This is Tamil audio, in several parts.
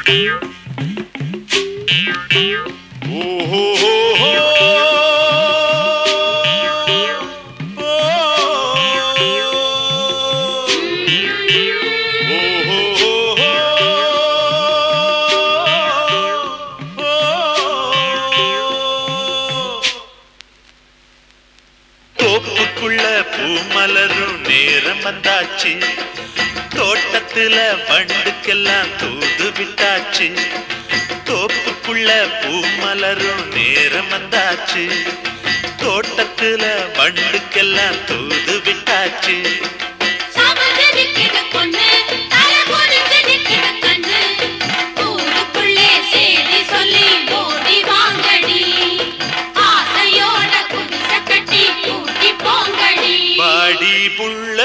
தோப்புக்குள்ள பூமலரும் நேரம் வந்தாச்சு தோட்டத்துல வண்டுக்கெல்லாம் தூது விட்டாச்சு தோப்புக்குள்ள பூமலரும் நேரம் வந்தாச்சு தோட்டத்துல வண்டுக்கெல்லாம் தூது விட்டாச்சு சாமர்ந்து நிக்கிற பொண்ணு, தலை குனிந்து நிக்கிற கண்ணு. ஊருக்குள்ளே சேதி சொல்லி ஓடி வாங்கடி. ஆசையோட குடிசை கட்டி கூட்டி போங்கடி. பாடி புள்ள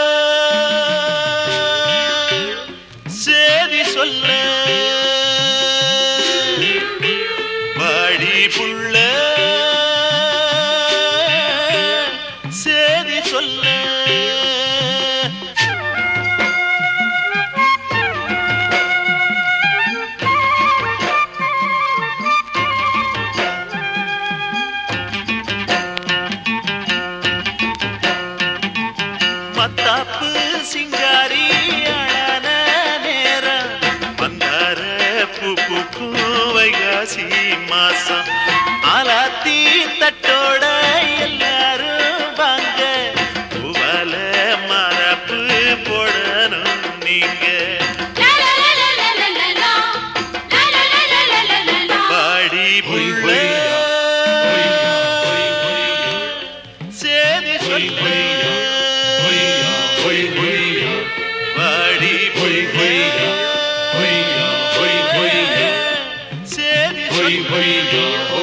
சேதி சொல்ல பாடி புள்ள சேதி சொல்ல மத்தாப்பு சிங்காரி அழன நேரம் மந்தார பூ பூக்கும் வைகாசி மாசம் ஆலாத்தி தட்டோட எல்லாரும் வாங்க பூவால மரப்பு போடணும் நீங்க லா, லா, லா, லா, லா, லா, லா. லா, லா, லா, லா, லா, லா, லா, லா. பாடி புள்ள சேதி சொல்ல பாடி புள்ள சேதி சொல்ல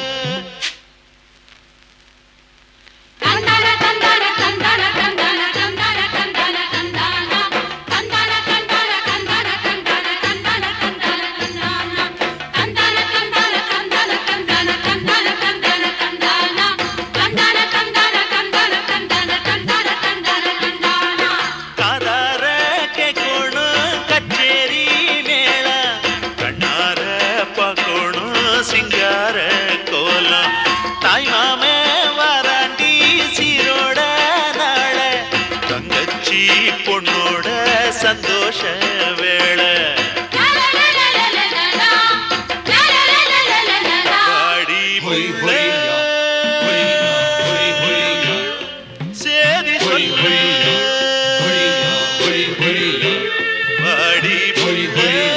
தந்தான, தந்தான, தந்தான, தந்தான, தந்தான, தந்தான, தந்தானா. தந்தான, தந்தான, தந்தான, தந்தான, தந்தான, தந்தான, தந்தானா. தந்தான, தந்தான, தந்தான, தந்தான, தந்தான, தந்தான, தந்தானா. தந்தான, தந்தான, தந்தான, தந்தான, தந்தான, தந்தான, தந்தானா. காதார கேட்கணும் கச்சேரி மேள கண்ணார பார்க்கணும் சிங்கார கோலம் தாய் மாமே வராண்டி சீரோட நாள தங்கச்சி பொண்ணோட சந்தோஷ வேளை லா, லா, லா, லா, லா, லா, லா, லா. லா, லா, லா, லா, லா, லா, லா, லா. பாடி புள்ள சேதி சொல்ல பாடி புள்ள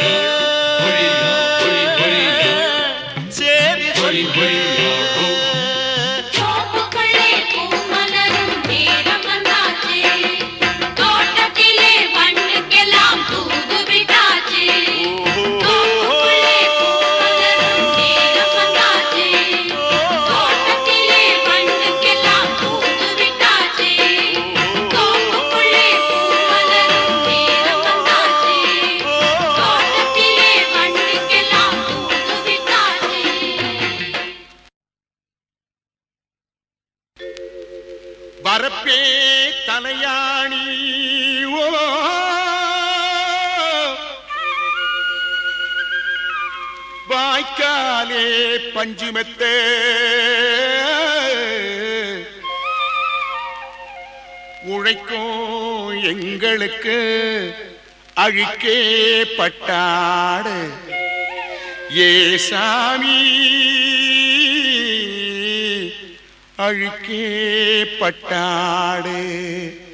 சேதி சொல்ல தோப்புக்குள்ளே பூமலரும் நேரம் வந்தாச்சு. தோட்டத்திலே வண்டுக்கெல்லாம் தூது விட்டாச்சு. தோப்புக்குள்ளே பூமலரும் நேரம் வந்தாச்சு. தோட்டத்திலே வண்டுக்கெல்லாம் தூது விட்டாச்சு. தோப்புக்குள்ளே பூமலரும் நேரம் வந்தாச்சு. தோட்டத்திலே வண்டுக்கெல்லாம் தூது விட்டாச்சு. வரப்பே தலையாணி ஓ வாய்க்காலே பஞ்சுமெத்தே உழைக்கும் எங்களுக்கு அழிக்கே பட்டாடு ஏ சாமி அழுக்கே பட்டாடு